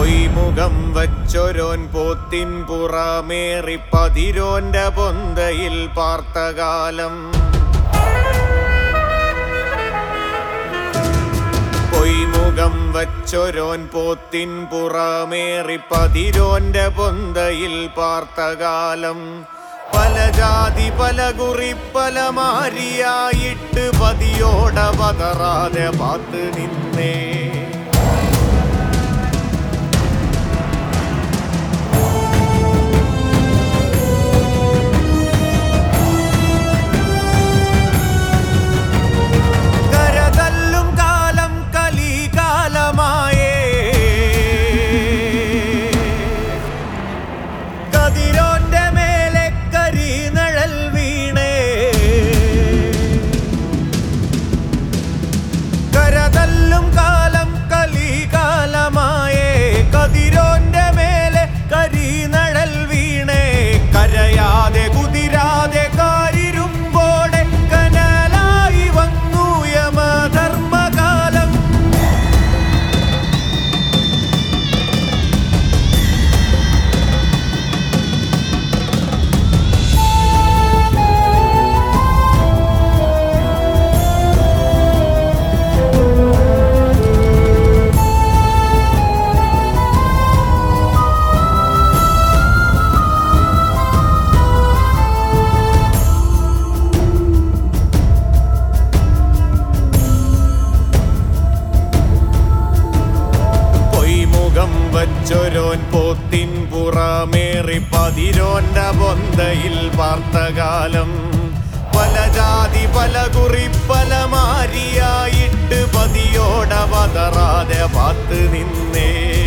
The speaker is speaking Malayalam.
പൊയ്മുഖം വച്ചൊരോൻ പോത്തിൻ പുറമേറി പതിരോന്റെ പൊന്തയിൽ പാർത്തകാലം പൊയ്മുഖം വച്ചൊരോൻ പോത്തിൻ പുറമേറി പതിരോന്റെ പൊന്തയിൽ പാർത്തകാലം പല ജാതി പല കുറി പല മാരിയായിട്ട് പതിയോട പതറാതെ പാത്ത് നിന്നേ കരതല്ലും കാലം കലികാലമായേ കതിരോന്റെ മേലെ കരിനഴൽ വീണേ കരതല്ലും കാലം കലികാലമായേ കതിരോന്റെ മേലെ കരിനഴൽ വീണേ കരയാതെ കുതിരാതെ കാരിരുമ്പോടെ കനലായി വന്നു യമധർമ്മകാലം പൊയ്മുഖം വച്ചൊരോൻ പോത്തിൻ പുറമേറി പതിരോന്റെ പൊന്തയിൽ പാർത്തകാലം പല ജാതി പല കുറി പല മാരിയായിട്ട് പതിയോട പതറാതെ പാത്ത് നിന്നേ